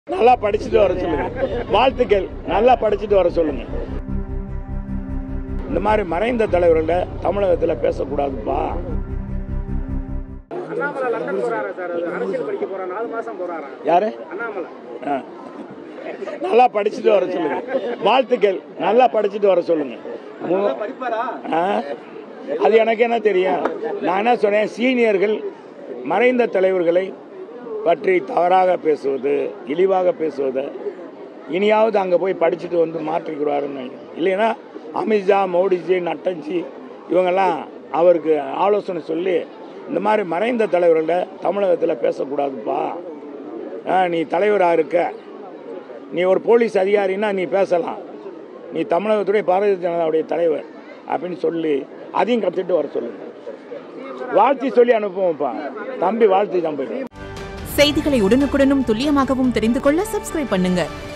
நல்லா படிச்சுட்டு வர சொல்லுங்க வாழ்த்துக்கள் நல்லா படிச்சுட்டு வர சொல்லுங்க இந்த மாதிரி மறைந்த தலைவர்கள தமிழகத்துல பேசக்கூடாதுப்பா அண்ணாமலை லண்டன் போறாரா சார் அது அரசியல் படிக்க போறா நாலு மாசம் போறாராம் யாரு அண்ணாமலை ஆ. நல்லா படிச்சுட்டு வர சொல்லுங்க வாழ்த்துக்கள் நல்லா படிச்சுட்டு வர சொல்லுங்க மு- ஆ? அது எனக்கு என்ன தெரியும் நான் என்ன சொன்னேன் சீனியர்கள் மறைந்த தலைவர்களை பற்றி தவறாக பேசுவது இழிவாக பேசுவது இனியாவது அங்கே போய் படிச்சுட்டு வந்து மாற்றிக்கிறாருன்னு இல்லைன்னா அமித்ஷா மோடிஜி நட்டஞ்சி இவங்கெல்லாம் அவருக்கு ஆலோசனை சொல்லி இந்த மாதிரி மறைந்த தலைவர்கள தமிழகத்தில் பேசக்கூடாதுப்பா ஆ, நீ தலைவராக இருக்க நீ ஒரு போலீஸ் அதிகாரின்னா நீ பேசலாம் நீ தமிழகத்துடைய பாரதிய ஜனதாவுடைய தலைவர் அப்படின்னு சொல்லி அதையும் கற்றுட்டு வர சொல்லு வாழ்த்தி சொல்லி அனுப்புவோம்ப்பா தம்பி வாழ்த்தி தம்பி செய்திகளை உடனுக்குடனும் துல்லியமாகவும் தெரிந்து கொள்ள சப்ஸ்கிரைப் பண்ணுங்க